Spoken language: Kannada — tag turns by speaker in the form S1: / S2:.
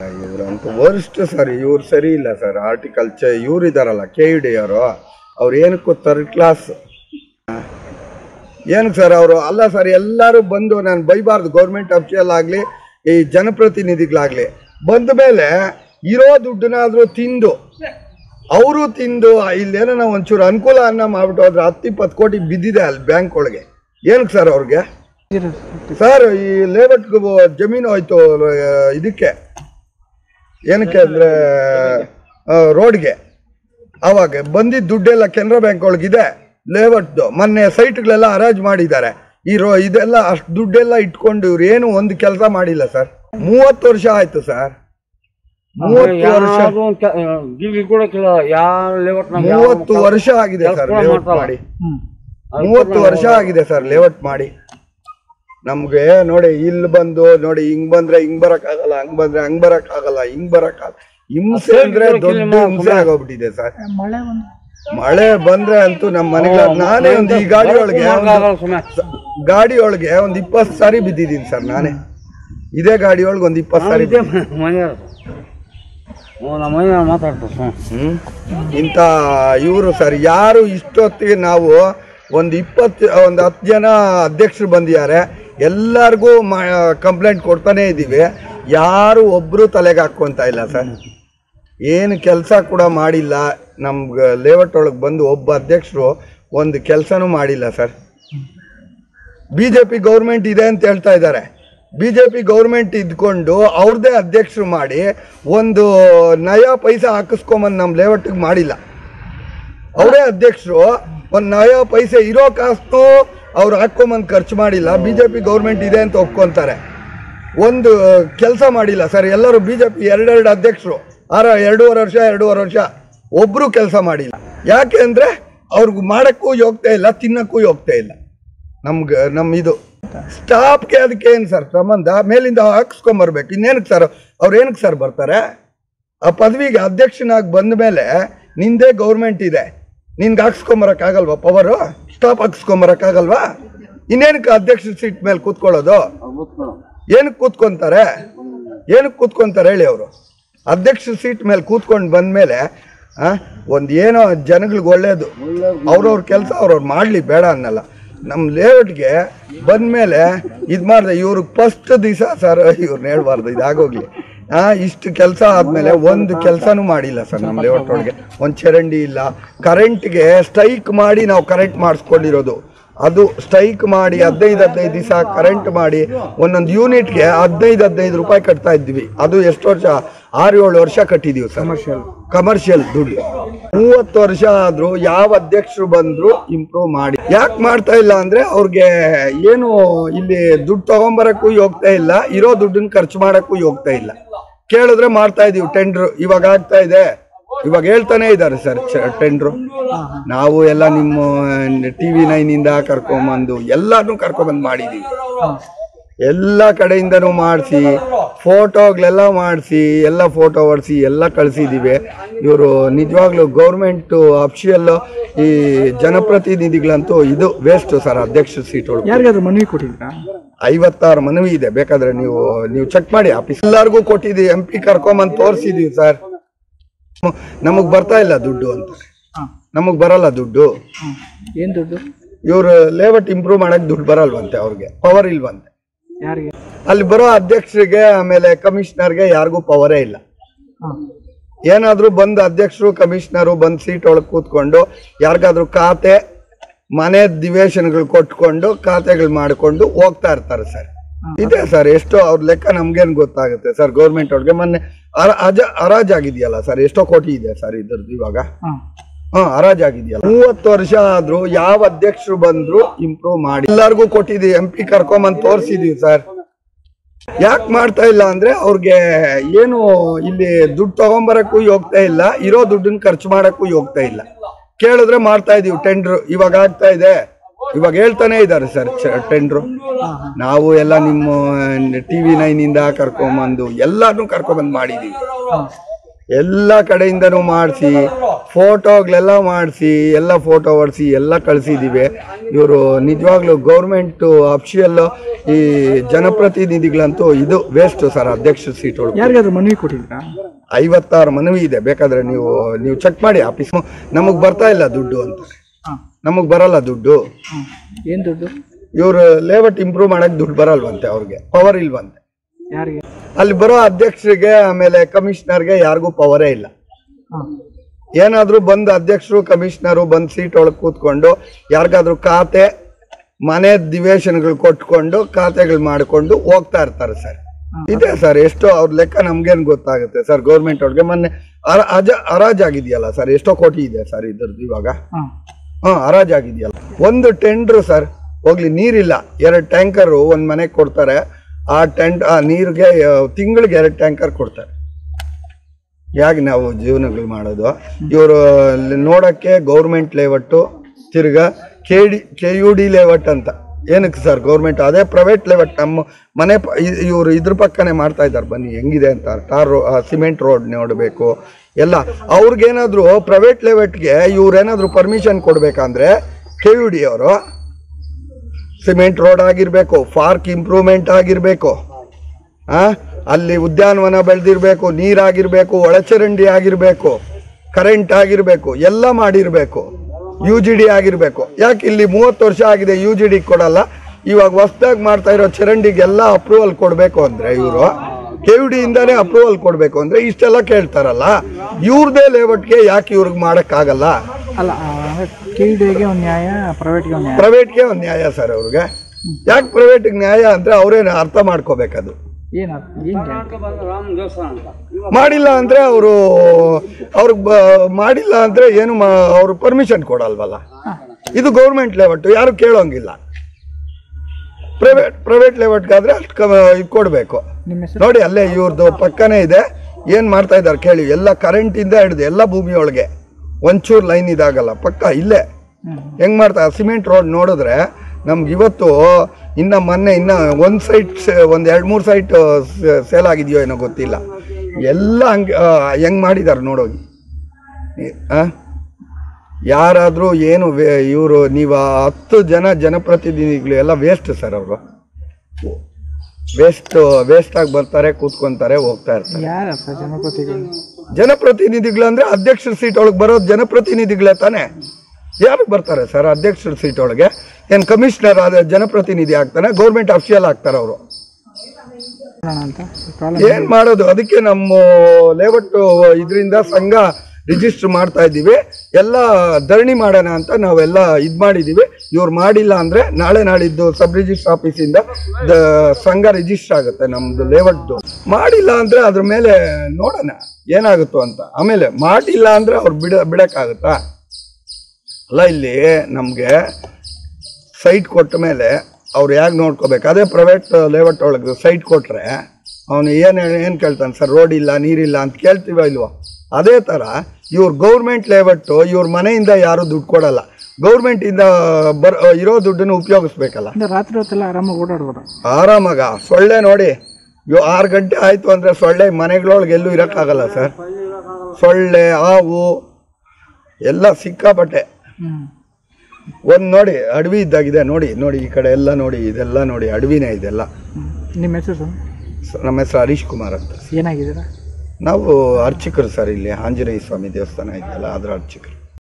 S1: ಇವ್ರಂತೂ ವರ್ಸ್ಟ್ ಸರ್ ಇವ್ರು ಸರಿ ಇಲ್ಲ ಸರ್ ಆರ್ಟಿಕಲ್ ಚ ಇವ್ರು ಇದಾರಲ್ಲ ಕೆ ಯು ಡಿ ಅವರು ಅವ್ರು ಏನಕ್ಕೂ ಥರ್ಡ್ ಕ್ಲಾಸ್ ಏನಕ್ಕೆ ಸರ್ ಅವರು ಅಲ್ಲ ಸರ್ ಎಲ್ಲರೂ ಬಂದು ನಾನು ಬೈಬಾರ್ದು ಗೌರ್ಮೆಂಟ್ ಅಫಿಷಿಯಲ್ ಆಗಲಿ ಈ ಜನಪ್ರತಿನಿಧಿಗಳಾಗಲಿ ಬಂದ ಮೇಲೆ ಇರೋ ದುಡ್ಡನ್ನಾದರೂ ತಿಂದು ಅವರು ತಿಂದು ಇಲ್ಲೇನೋ ನಾವು ಒಂಚೂರು ಅನುಕೂಲ ಅನ್ನ ಮಾಡ್ಬಿಟ್ಟು ಹೋದ್ರೆ ಹತ್ತು ಇಪ್ಪತ್ತು ಕೋಟಿ ಬಿದ್ದಿದೆ ಅಲ್ಲಿ ಬ್ಯಾಂಕ್ ಒಳಗೆ ಏನಕ್ಕೆ ಸರ್ ಅವ್ರಿಗೆ ಸರ್ ಈ ಲೇಬಟ್ ಜಮೀನು ಹೋಯ್ತು ಆ, ಇದಕ್ಕೆ ಏನಕ್ಕೆ ಅಂದರೆ ರೋಡ್ಗೆ ಅವಾಗ ಬಂದಿದ್ದ ದುಡ್ಡೆಲ್ಲ ಕೆನರಾ ಬ್ಯಾಂಕ್ ಒಳಗಿದೆ ಲೇಬಟ್ದು ಮೊನ್ನೆ ಸೈಟ್ಗಳೆಲ್ಲ ಹರಾಜು ಮಾಡಿದ್ದಾರೆ ಈ ರೋ ಇದೆಲ್ಲ ಅಷ್ಟು ದುಡ್ಡೆಲ್ಲ ಇಟ್ಕೊಂಡು ಇವ್ರು ಏನು ಒಂದು ಕೆಲಸ ಮಾಡಿಲ್ಲ ಸರ್ ಮೂವತ್ತು ವರ್ಷ ಆಯ್ತು ಸರ್ ಮೂವತ್ತು ವರ್ಷ
S2: ಗಿಲ್ಲಿ ಕೊಡಕ್ಕಿಲ್ಲ ಯಾವ ಲೇಔಟ್
S1: ಮೂವತ್ತು ವರ್ಷ ಆಗಿದೆ ಸರ್ ಲೇಔಟ್ ಮಾಡಿ ಮೂವತ್ತು ವರ್ಷ ಆಗಿದೆ ಸರ್ ಲೇಔಟ್ ಮಾಡಿ ನಮ್ಗೆ ನೋಡಿ ಇಲ್ಲಿ ಬಂದು ನೋಡಿ ಹಿಂಗ್ ಬಂದ್ರೆ ಹಿಂಗ್ ಬರಕ್ ಆಗಲ್ಲ ಹಂಗ್ ಬಂದ್ರೆ ಹಂಗ್ ಬರಕ್ ಆಗಲ್ಲ ಹಿಂಗ್ ಬರಕ್ ಆಗಲ್ಲ ಹಿಂಸೆ ಅಂದ್ರೆ ದೊಡ್ಡ ಹಿಂಸೆ ಆಗೋಗ್ಬಿಟ್ಟಿದೆ ಸರ್ ಮಳೆ ಬಂದ್ರೆ ಅಂತೂ ನಮ್ಮ ಮನೆಗಳ ನಾನೇ ಒಂದು ಈ ಗಾಡಿ ಒಳಗೆ ಒಂದು- ಗಾಡಿ ಒಳಗೆ ಒಂದ್ ಇಪ್ಪತ್ತು ಸಾರಿ ಬಿದ್ದಿದ್ದೀನಿ ಸರ್ ನಾನೇ ಇದೇ ಗಾಡಿ ಒಳಗೆ ಒಂದ್ ಇಪ್ಪತ್ತು ಸಾರಿ ಬಿದ್ದಿದ್ದೀನಿ.
S2: ಮನೆ ನಮ್ಮ ಮನೆ ಮಾತಾಡ್ತಾರೆ ಸುಮ್ಮನೆ
S1: ಹ್ಮ್ ಇಂಥ ಇವರು ಸರ್ ಯಾರು ಇಷ್ಟೊತ್ತಿಗೆ ನಾವು ಒಂದು ಇಪ್ಪತ್ತು ಒಂದು ಹತ್ತು ಜನ ಅಧ್ಯಕ್ಷರು ಬಂದಿದ್ದಾರೆ ಎಲ್ಲರಿಗೂ ಕಂಪ್ಲೇಂಟ್ ಕೊಡ್ತಾನೆ ಇದ್ದೀವಿ ಯಾರು ಒಬ್ಬರು ತಲೆಗೆ ಹಾಕ್ಕೊಂತ ಇಲ್ಲ ಸರ್ ಏನು ಕೆಲಸ ಕೂಡ ಮಾಡಿಲ್ಲ ನಮ್ಗೆ ಲೇಔಟ್ ಒಳಗೆ ಬಂದು ಒಬ್ಬ ಅಧ್ಯಕ್ಷರು ಒಂದು ಕೆಲಸನೂ ಮಾಡಿಲ್ಲ sir B J P government ಇದೆ ಅಂತ ಹೇಳ್ತಾ ಇದ್ದಾರೆ ಬಿ ಜೆ ಪಿ ಗೌರ್ಮೆಂಟ್ ಇದ್ಕೊಂಡು ಅವ್ರದ್ದೇ ಅಧ್ಯಕ್ಷರು ಮಾಡಿ ಒಂದು ನಯ ಪೈಸಾ ಹಾಕಿಸ್ಕೊಂಬಂದು ನಮ್ಮ ಲೇಔಟಿಗೆ ಮಾಡಿಲ್ಲ ಅವರೇ ಅಧ್ಯಕ್ಷರು ಒಂದು ನಯ ಪೈಸೆ ಇರೋ ಕಾಸು ಅವ್ರು ಹಾಕ್ಕೊಂಬಂದು ಖರ್ಚು ಮಾಡಿಲ್ಲ ಬಿ ಜೆ ಪಿ ಗೌರ್ಮೆಂಟ್ ಇದೆ ಅಂತ ಒಪ್ಕೊಂತಾರೆ ಒಂದು ಕೆಲಸ ಮಾಡಿಲ್ಲ ಸರ್ ಎಲ್ಲರೂ ಬಿ ಜೆ ಪಿ ಎರಡೆರಡು ಅಧ್ಯಕ್ಷರು ಆರ ಎರಡೂವರೆ ವರ್ಷ ಎರಡೂವರೆ ವರ್ಷ ಒಬ್ಬರು ಕೆಲಸ ಮಾಡಿಲ್ಲ ಯಾಕೆ ಅಂದರೆ ಅವ್ರಿಗೆ ಮಾಡೋಕ್ಕೂ ಯೋಗ್ಯತೆ ಇಲ್ಲ ತಿನ್ನಕ್ಕೂ ಯೋಗ್ಯತೆ ಇಲ್ಲ ನಮ್ಗೆ ನಮ್ಮ ಇದು ಸ್ಟಾಫ್ಗೆ ಅದಕ್ಕೆ ಏನು ಸರ್ ಸಂಬಂಧ ಮೇಲಿಂದ ಹಾಕ್ಸ್ಕೊಂಬರ್ಬೇಕು ಇನ್ನೇನಕ್ಕೆ ಸರ್ ಅವ್ರು ಏನಕ್ಕೆ ಸರ್ ಬರ್ತಾರೆ ಆ ಪದವಿಗೆ ಅಧ್ಯಕ್ಷನಾಗಿ ಬಂದ ಮೇಲೆ ನಿಂದೇ ಗೌರ್ಮೆಂಟ್ ಇದೆ ನಿನ್ಗೆ ಹಾಕ್ಸ್ಕೊಂಬರಕ್ಕಾಗಲ್ವಾ ಪವರು ಸ್ಟಾಪ್ ಹಾಕ್ಸ್ಕೊಂಬರಕ್ಕಾಗಲ್ವಾ ಇನ್ನೇನಕ್ಕೆ ಅಧ್ಯಕ್ಷ ಸೀಟ್ ಮೇಲೆ ಕೂತ್ಕೊಳ್ಳೋದು ಏನಕ್ಕೆ ಕೂತ್ಕೊಂತಾರೆ ಏನಕ್ಕೆ ಕೂತ್ಕೊಂತಾರೆ ಹೇಳಿ ಅವರು ಅಧ್ಯಕ್ಷ ಸೀಟ್ ಮೇಲೆ ಕೂತ್ಕೊಂಡು ಬಂದಮೇಲೆ ಒಂದು ಏನೋ ಜನಗಳಿಗೆ ಒಳ್ಳೇದು ಅವ್ರವ್ರ ಕೆಲಸ ಅವ್ರವ್ರು ಮಾಡಲಿ ಬೇಡ ಅನ್ನಲ್ಲ ನಮ್ಮ ಲೇಔಟ್ಗೆ ಬಂದಮೇಲೆ ಇದು ಮಾಡಿದೆ ಇವ್ರಿಗೆ ಫಸ್ಟ್ ದಿವಸ ಸರ್ ಇವ್ರನ್ನ ಹೇಳ್ಬಾರ್ದು ಇದಾಗೋಗ್ಲಿ ಆ ಇಷ್ಟು ಕೆಲಸ ಆದಮೇಲೆ ಒಂದು ಕೆಲಸನೂ ಮಾಡಿಲ್ಲ ಸರ್ ನಮ್ಮ ಲೇಔಟ್ ಒಳಗೆ ಒಂದು ಚರಂಡಿ ಇಲ್ಲ ಕರೆಂಟ್ಗೆ ಸ್ಟ್ರೈಕ್ ಮಾಡಿ ನಾವು ಕರೆಂಟ್ ಮಾಡಿಸ್ಕೊಂಡಿರೋದು ಅದು ಸ್ಟ್ರೈಕ್ ಮಾಡಿ ಹದಿನೈದು ಹದಿನೈದು ದಿವಸ ಕರೆಂಟ್ ಮಾಡಿ ಒಂದೊಂದು ಯೂನಿಟ್ಗೆ ಹದಿನೈದು ಹದಿನೈದು ರೂಪಾಯಿ ಕಟ್ತಾ ಇದ್ವಿ ಅದು ಎಷ್ಟು ವರ್ಷ ಆರು ಏಳು ವರ್ಷ ಕಟ್ಟಿದೀವಿ ಸರ್ ಕಮರ್ಷಿಯಲ್ ದುಡ್ಡು ಮೂವತ್ತು ವರ್ಷ ಆದ್ರೂ ಯಾವ ಅಧ್ಯಕ್ಷರು ಬಂದ್ರು ಇಂಪ್ರೂವ್ ಮಾಡಿ ಯಾಕೆ ಮಾಡ್ತಾ ಇಲ್ಲ ಅಂದ್ರೆ ಅವ್ರಿಗೆ ಏನು ಇಲ್ಲಿ ದುಡ್ಡು ತಗೊಂಬರಕ್ಕೂ ಯೋಗ್ತಾ ಇಲ್ಲ ಇರೋ ದುಡ್ಡನ್ನ ಖರ್ಚು ಮಾಡಕ್ಕೂ ಯೋಗ್ತಾ ಇಲ್ಲ ಕೇಳಿದ್ರೆ ಮಾಡ್ತಾ ಇದೀವಿ ಟೆಂಡ್ರ್ ಇವಾಗ ಆಗ್ತಾ ಇದೆ ಇವಾಗ ಹೇಳ್ತಾನೆ ಇದ್ದಾರೆ ಸರ್ ಟೆಂಡ್ರು ನಾವು ಎಲ್ಲ ನಿಮ್ಮ ಟಿ ವಿ ನೈನಿಂದ ಕರ್ಕೊಂಬಂದು ಎಲ್ಲಾನು ಕರ್ಕೊಂಬಂದು ಮಾಡಿದೀವಿ ಎಲ್ಲ ಕಡೆಯಿಂದನೂ ಮಾಡಿಸಿ ಫೋಟೋಗಳೆಲ್ಲ ಮಾಡಿಸಿ ಎಲ್ಲ ಫೋಟೋ ಹೊಡ್ಸಿ ಎಲ್ಲ ಕಳಿಸಿದ್ದೀವಿ ಇವರು ನಿಜವಾಗ್ಲೂ ಗೌರ್ಮೆಂಟ್ ಅಫಿಷಿಯಲ್ ಈ ಜನಪ್ರತಿನಿಧಿಗಳಂತೂ ಇದು ವೇಸ್ಟ್ ಸರ್ ಅಧ್ಯಕ್ಷ ಸೀಟ್ ಒಳಗೆ
S3: ಯಾರಿಗಾದ್ರೂ ಮನವಿ ಕೊಟ್ಟಿದ್ರಾ
S1: ಐವತ್ತಾರು ಮನವಿ ಇದೆ ಬೇಕಾದ್ರೆ ನೀವು ನೀವು ಚೆಕ್ ಮಾಡಿ ಆಫೀಸ್ ಎಲ್ಲರಿಗೂ ಕೊಟ್ಟಿದ್ದೀವಿ ಎಂ ಪಿ ಕರ್ಕೊಂಬಂದು ತೋರಿಸಿದೀವಿ ಸರ್ ನಮಗ್ ಬರ್ತಾ ಇಲ್ಲ ದುಡ್ಡು ಅಂತ ನಮಗ್ ಬರಲ್ಲ ದುಡ್ಡು
S3: ಏನ್ ದುಡ್ಡು
S1: ಇವ್ರು ಲೇಔಟ್ ಇಂಪ್ರೂವ್ ಮಾಡಕ್ ದುಡ್ಡು ಬರಲ್ವಂತೆ ಅವ್ರಿಗೆ ಪವರ್ ಇಲ್ವಂತೆ
S3: ಯಾರಿಗೆ
S1: ಅಲ್ಲಿ ಬರೋ ಅಧ್ಯಕ್ಷರಿಗೆ ಆಮೇಲೆ ಕಮಿಷನರ್ಗೆ ಯಾರಿಗೂ ಪವರೇ ಇಲ್ಲ ಏನಾದ್ರೂ ಬಂದು ಅಧ್ಯಕ್ಷರು ಕಮಿಷನರು ಬಂದು ಸೀಟ್ ಒಳಗೆ ಕೂತ್ಕೊಂಡು ಯಾರಿಗಾದ್ರೂ ಖಾತೆ ಮನೆ ದಿವೇಶನ್ಗಳು ಕೊಟ್ಕೊಂಡು ಖಾತೆಗಳು ಮಾಡಿಕೊಂಡು ಹೋಗ್ತಾ ಇರ್ತಾರೆ ಸರ್ ಇದೆ ಸರ್ ಎಷ್ಟೋ ಅವ್ರ ಲೆಕ್ಕ ನಮ್ಗೇನ್ ಗೊತ್ತಾಗುತ್ತೆ ಸರ್ ಗೌರ್ಮೆಂಟ್ ಅವ್ರಿಗೆ ಮೊನ್ನೆ ಅರ- ಅಜ ಹರಾಜಾಗಿದೆಯಲ್ಲ ಸರ್ ಎಷ್ಟೋ ಕೋಟಿ ಇದೆ ಸರ್ ಇದ್ರದ್ದು ಇವಾಗ ಹಾ ಹರಾಜಾಗಿದೆಯಲ್ಲ ಮೂವತ್ತು ವರ್ಷ ಆದ್ರೂ ಯಾವ ಅಧ್ಯಕ್ಷರು ಬಂದ್ರು ಇಂಪ್ರೂವ್ ಮಾಡಿ ಎಲ್ಲರಿಗೂ ಕೊಟ್ಟಿದ್ದೀವಿ ಎಂ ಪಿ ಕರ್ಕೊಂಬಂದು ತೋರಿಸಿದೀವಿ ಸರ್ ಯಾಕೆ ಮಾಡ್ತಾ ಇಲ್ಲ ಅಂದ್ರೆ ಅವ್ರಿಗೆ ಏನು ಇಲ್ಲಿ ದುಡ್ಡು ತಗೊಂಬರಕ್ಕೂ ಯೋಗ್ತಾ ಇಲ್ಲ ಇರೋ ದುಡ್ಡನ್ನ ಖರ್ಚು ಮಾಡಕ್ಕೂ ಯೋಗ್ತಾ ಇಲ್ಲ ಕೇಳಿದ್ರೆ ಮಾಡ್ತಾ ಇದೀವಿ ಟೆಂಡ್ರ್ ಇವಾಗ ಆಗ್ತಾ ಇದೆ ಇವಾಗ ಹೇಳ್ತಾನೆ ಇದ್ದಾರೆ ಸರ್ ಟೆಂಡ್ರು ನಾವು ಎಲ್ಲ ನಿಮ್ಮ ಟಿ ವಿ ನೈನಿಂದ ಕರ್ಕೊಂಬಂದು ಎಲ್ಲಾನು ಕರ್ಕೊಂಬಂದು ಮಾಡಿದೀವಿ ಎಲ್ಲ ಕಡೆಯಿಂದನೂ ಮಾಡಿಸಿ ಫೋಟೋಗಳೆಲ್ಲ ಮಾಡಿಸಿ ಎಲ್ಲ ಫೋಟೋ ಹೊಡ್ಸಿ ಎಲ್ಲ ಕಳಿಸಿದ್ದೀವಿ ಇವರು ನಿಜವಾಗ್ಲೂ ಗೌರ್ಮೆಂಟ್ ಅಫಿಷಿಯಲ್ ಈ ಜನಪ್ರತಿನಿಧಿಗಳಂತೂ ಇದು ವೇಸ್ಟ್ ಸರ್ ಅಧ್ಯಕ್ಷ ಸೀಟ್ ಒಳಗೆ
S3: ಯಾರಿಗಾದ್ರೂ ಮನವಿ ಕೊಟ್ಟಿದ್ರಾ
S1: ಐವತ್ತಾರು ಮನವಿ ಇದೆ ಬೇಕಾದ್ರೆ ನೀವು ನೀವು ಚೆಕ್ ಮಾಡಿ ಆಫೀಸ್ ನಮಗೆ ಬರ್ತಾ ಇಲ್ಲ ದುಡ್ಡು ಅಂತ
S3: ಹಾಂ
S1: ನಮಗೆ ಬರಲ್ಲ ದುಡ್ಡು
S3: ಹಾಂ ಏನು ದುಡ್ಡು
S1: ಇವರು ಲೇಔಟ್ ಇಂಪ್ರೂವ್ ಮಾಡಕ್ ದುಡ್ಡು ಬರಲ್ವಂತೆ ಅವ್ರಿಗೆ ಪವರ್ ಇಲ್ವಂತೆ
S3: ಯಾರಿಗೆ
S1: ಅಲ್ಲಿ ಬರೋ ಅಧ್ಯಕ್ಷರಿಗೆ ಆಮೇಲೆ ಕಮಿಷನರ್ಗೆ ಯಾರಿಗೂ ಪವರೇ ಇಲ್ಲ
S3: ಹಾಂ
S1: ಏನಾದ್ರೂ ಬಂದು ಅಧ್ಯಕ್ಷರು ಕಮಿಷನರು ಬಂದು ಸೀಟ್ ಒಳಗೆ ಕೂತ್ಕೊಂಡು ಯಾರಿಗಾದ್ರೂ ಖಾತೆ ಮನೆ ದಿವೇಶನ್ಗಳು ಕೊಟ್ಕೊಂಡು ಖಾತೆಗಳು ಮಾಡಿಕೊಂಡು ಹೋಗ್ತಾ ಇರ್ತಾರೆ ಸರ್ ಇದೆ ಸರ್ ಎಷ್ಟೋ ಅವ್ರ ಲೆಕ್ಕ ನಮ್ಗೇನು ಗೊತ್ತಾಗುತ್ತೆ ಸರ್ ಗೌರ್ಮೆಂಟ್ ಅವ್ರಿಗೆ ಮೊನ್ನೆ ಅರ- ಅಜ ಹರಾಜಾಗಿದೆಯಲ್ಲ ಸರ್ ಎಷ್ಟೋ ಕೋಟಿ ಇದೆ ಸರ್ ಇದ್ರದ್ದು ಇವಾಗ
S3: ಹಾಂ
S1: ಹಾಂ ಹರಾಜಾಗಿದೆಯಲ್ಲ ಒಂದು ಟೆಂಡ್ರು ಸರ್ ಹೋಗ್ಲಿ ನೀರಿಲ್ಲ ಎರಡು ಟ್ಯಾಂಕರು ಒಂದು ಮನೆಗೆ ಕೊಡ್ತಾರೆ ಆ ಟೆಂಟ್ ಆ ನೀರಿಗೆ ತಿಂಗಳಿಗೆ ಎರಡು ಟ್ಯಾಂಕರ್ ಕೊಡ್ತಾರೆ ಹೇಗೆ ನಾವು ಜೀವನಗಳು ಮಾಡೋದು ಇವರು ನೋಡೋಕ್ಕೆ ಗೌರ್ಮೆಂಟ್ ಲೇಔಟು ತಿರ್ಗಾ K D K U D layout ಅಂತ ಏನಕ್ಕೆ ಸರ್ ಗೌರ್ಮೆಂಟ್ ಅದೇ ಪ್ರೈವೇಟ್ ಲೇಔಟ್ ನಮ್ಮ ಮನೆ ಇವರು ಇದ್ರ ಪಕ್ಕನೇ ಮಾಡ್ತಾ ಇದ್ದಾರೆ ಬನ್ನಿ ಹೆಂಗಿದೆ ಅಂತ ಟಾರ್ ರೋ ಸಿಮೆಂಟ್ ರೋಡ್ ನೋಡಬೇಕು ಎಲ್ಲ ಅವ್ರಿಗೇನಾದರೂ ಪ್ರೈವೇಟ್ ಲೇಔಟ್ಗೆ ಇವ್ರೇನಾದರೂ ಪರ್ಮಿಷನ್ ಕೊಡಬೇಕಂದ್ರೆ ಕೆ ಯು ಡಿ ಅವರು ಸಿಮೆಂಟ್ ರೋಡ್ ಆಗಿರಬೇಕು ಪಾರ್ಕ್ ಇಂಪ್ರೂವ್ಮೆಂಟ್ ಆಗಿರಬೇಕು ಆ ಅಲ್ಲಿ ಉದ್ಯಾನವನ ಬೆಳೆದಿರಬೇಕು ನೀರಾಗಿರ್ಬೇಕು ಒಳಚರಂಡಿ ಆಗಿರಬೇಕು ಕರೆಂಟ್ ಆಗಿರಬೇಕು ಎಲ್ಲ ಮಾಡಿರಬೇಕು ಯು ಜಿ ಡಿ ಆಗಿರಬೇಕು ಯಾಕೆ ಇಲ್ಲಿ ಮೂವತ್ತು ವರ್ಷ ಆಗಿದೆ ಯು ಜಿ ಡಿ ಕೊಡಲ್ಲ ಇವಾಗ ಹೊಸ್ದಾಗಿ ಮಾಡ್ತಾ ಇರೋ ಚರಂಡಿಗೆಲ್ಲ ಅಪ್ರೂವಲ್ ಕೊಡಬೇಕು ಅಂದರೆ ಇವರು ಕೆ ಯು ಡಿಯಿಂದನೇ ಅಪ್ರೂವಲ್ ಕೊಡಬೇಕು ಅಂದರೆ ಇಷ್ಟೆಲ್ಲ ಕೇಳ್ತಾರಲ್ಲ ಇವ್ರದೇ ಲೇಔಟ್ಗೆ ಯಾಕೆ ಇವ್ರಿಗೆ ಮಾಡೋಕ್ಕಾಗಲ್ಲ
S3: ಅಲ್ಲ ಕೆ ಡಿಗೆ ಒಂದು ನ್ಯಾಯ ಪ್ರೈವೇಟ್ಗೆ ಒಂದು ನ್ಯಾಯ
S1: ಪ್ರೈವೇಟ್ಗೆ ಒಂದು ನ್ಯಾಯ ಸರ್ ಅವ್ರಿಗೆ ಯಾಕೆ ಪ್ರೈವೇಟ್ಗೆ ನ್ಯಾಯ ಅಂದರೆ ಅವರೇನು ಅರ್ಥ ಮಾಡ್ಕೋಬೇಕದು
S3: ಏನು ಏನು ನ್ಯಾಯ
S2: ರಾಮ ದೇವಸ್ಥಾನ ಅಂತ
S1: ಮಾಡಿಲ್ಲ ಅಂದ್ರೆ ಅವರು ಅವ್ರಿಗೆ ಬ- ಮಾಡಿಲ್ಲ ಅಂದ್ರೆ ಏನು ಮಾ- ಅವ್ರು ಪರ್ಮಿಷನ್ ಕೊಡಲ್ವಲ್ಲ ಇದು ಗೌರ್ಮೆಂಟ್ ಲೇಔಟ್ ಯಾರು ಕೇಳೋಂಗಿಲ್ಲ ಪ್ರೈವೇಟ್ ಪ್ರೈವೇಟ್ ಲೇಔಟ್ಗಾದ್ರೆ ಅಷ್ಟು ಕ ಇದು ಕೊಡಬೇಕು
S3: ನಿಮ್ಮ ಹೆಸರು
S1: ನೋಡಿ ಅಲ್ಲೇ ಇವ್ರದ್ದು ಪಕ್ಕನೇ ಇದೆ ಏನು ಮಾಡ್ತಾ ಇದ್ದಾರೆ ಕೇಳಿ ಎಲ್ಲ ಕರೆಂಟಿಂದ ಹಿಡಿದು ಎಲ್ಲ ಭೂಮಿಯೊಳಗೆ ಒಂಚೂರು ಲೈನ್ ಇದಾಗಲ್ಲ ಪಕ್ಕ ಇಲ್ಲೇ
S3: ಹ್ಞೂ
S1: ಹೆಂಗ್ ಮಾಡ್ತಾ ಸಿಮೆಂಟ್ ರೋಡ್ ನೋಡಿದ್ರೆ ನಮ್ಗೆ ಇವತ್ತು ಇನ್ನ ಮೊನ್ನೆ ಇನ್ನ ಒಂದು ಸೈಟ್ ಒಂದು ಎರಡು ಮೂರು ಸೈಟ್ ಸೇಲ್ ಆಗಿದೆಯೋ ಏನೋ ಗೊತ್ತಿಲ್ಲ ಎಲ್ಲ ಹಂಗೆ ಹೆಂಗ್ ಮಾಡಿದ್ದಾರೆ ನೋಡೋಗಿ ಆ? ಯಾರಾದರೂ ಏನು ಇವರು ನೀವು ಆ ಹತ್ತು ಜನ ಜನಪ್ರತಿನಿಧಿಗಳು ಎಲ್ಲ ವೇಸ್ಟ್ ಸರ್ ಅವರು ವೇಸ್ಟ್ ವೇಸ್ಟ್ ಆಗಿ ಬರ್ತಾರೆ ಕೂತ್ಕೊಂತಾರೆ ಹೋಗ್ತಾ ಇರ್ತಾರೆ
S3: ಯಾರಪ್ಪ ಜನಪ್ರತಿಗಳು
S1: ಜನಪ್ರತಿನಿಧಿಗಳು ಅಂದ್ರೆ ಅಧ್ಯಕ್ಷರ ಸೀಟ್ ಒಳಗೆ ಬರೋದು ಜನಪ್ರತಿನಿಧಿಗಳೇ ತಾನೇ ಯಾರು ಬರ್ತಾರೆ ಸರ್ ಅಧ್ಯಕ್ಷರ ಸೀಟ್ ಒಳಗೆ ಏನು ಕಮಿಷನರ್ ಆದ ಜನಪ್ರತಿನಿಧಿ ಆಗ್ತಾನೆ ಗೌರ್ಮೆಂಟ್ ಅಫಿಷಿಯಲ್ ಆಗ್ತಾರೆ ಅವರು
S3: ಮಾಡೋಣ ಅಂತ ಪ್ರಾಬ್ಲಮ್
S1: ಏನ್ ಮಾಡೋದು ಅದಕ್ಕೆ ನಮ್ಮ ಲೇಔಟ್ ಇದರಿಂದ ಸಂಘ ರಿಜಿಸ್ಟರ್ ಮಾಡ್ತಾ ಇದ್ದೀವಿ ಎಲ್ಲ ಧರಣಿ ಮಾಡೋಣ ಅಂತ ನಾವೆಲ್ಲ ಇದು ಮಾಡಿದ್ದೀವಿ ಇವ್ರು ಮಾಡಿಲ್ಲ ಅಂದ್ರೆ ನಾಳೆ ನಾಳಿದ್ದು ಸಬ್ ರಿಜಿಸ್ಟರ್ ಆಫೀಸಿಂದ ದ ಸಂಘ ರಿಜಿಸ್ಟರ್ ಆಗುತ್ತೆ ನಮ್ದು ಲೇಔಟ್ದು ಮಾಡಿಲ್ಲ ಅಂದ್ರೆ ಅದ್ರ ಮೇಲೆ ನೋಡೋಣ ಏನಾಗುತ್ತೋ ಅಂತ ಆಮೇಲೆ ಮಾಡಿಲ್ಲ ಅಂದ್ರೆ ಅವ್ರು ಬಿಡ ಬಿಡಕ್ಕಾಗುತ್ತಾ ಅಲ್ಲ ಇಲ್ಲಿ ನಮಗೆ ಸೈಟ್ ಕೊಟ್ಟ ಮೇಲೆ ಅವ್ರು ಹೇಗೆ ನೋಡ್ಕೋಬೇಕು ಅದೇ ಪ್ರೈವೇಟ್ ಲೇಔಟ್ ಒಳಗೆ ಸೈಟ್ ಕೊಟ್ಟರೆ ಅವನು ಏನು ಏನು ಕೇಳ್ತಾನೆ ಸರ್ ರೋಡ್ ಇಲ್ಲ ನೀರಿಲ್ಲ ಅಂತ ಕೇಳ್ತೀವ ಇಲ್ವೋ ಅದೇ ಥರ ಇವ್ರ ಗೌರ್ಮೆಂಟ್ ಲೇಔಟು ಇವ್ರ ಮನೆಯಿಂದ ಯಾರು ದುಡ್ಡು ಕೊಡಲ್ಲ ಗೌರ್ಮೆಂಟಿಂದ ಬರ್ ಇರೋ ದುಡ್ಡನ್ನು ಉಪಯೋಗಿಸ್ಬೇಕಲ್ಲ
S3: ಅಂದ್ರೆ ರಾತ್ರಿ ಹೊತ್ತೆಲ್ಲ ಆರಾಮಾಗಿ ಓಡಾಡ್ಬೋದು
S1: ಆರಾಮಾಗ ಸೊಳ್ಳೆ ನೋಡಿ ಇವ್ ಆರು ಗಂಟೆ ಆಯಿತು ಅಂದರೆ ಸೊಳ್ಳೆ ಮನೆಗಳೊಳಗೆ ಎಲ್ಲೂ ಇರೋಕ್ಕಾಗಲ್ಲ ಸರ್ ಸೊಳ್ಳೆ ಹಾವು ಎಲ್ಲ ಸಿಕ್ಕಾಪಟ್ಟೆ
S3: ಹ್ಞೂ
S1: ಒಂದು ನೋಡಿ ಅಡವಿ ಇದ್ದಾಗಿದೆ ನೋಡಿ ನೋಡಿ ಈ ಕಡೆ ಎಲ್ಲ ನೋಡಿ ಇದೆಲ್ಲ ನೋಡಿ ಅಡವಿನೇ ಇದೆಲ್ಲ
S3: ನಿಮ್ಮ ಹೆಸರು ಸರ್
S1: ಸ- ನಮ್ಮ ಹೆಸರು ಹರೀಶ್ ಕುಮಾರ್ ಅಂತ
S3: ಏನಾಗಿದ್ದೀರಾ
S1: ನಾವು ಅರ್ಚಕರು ಸರ್ ಇಲ್ಲಿ ಆಂಜನೇಯ ಸ್ವಾಮಿ ದೇವಸ್ಥಾನ ಇದೆಯಲ್ಲ ಅದರ ಅರ್ಚಕರು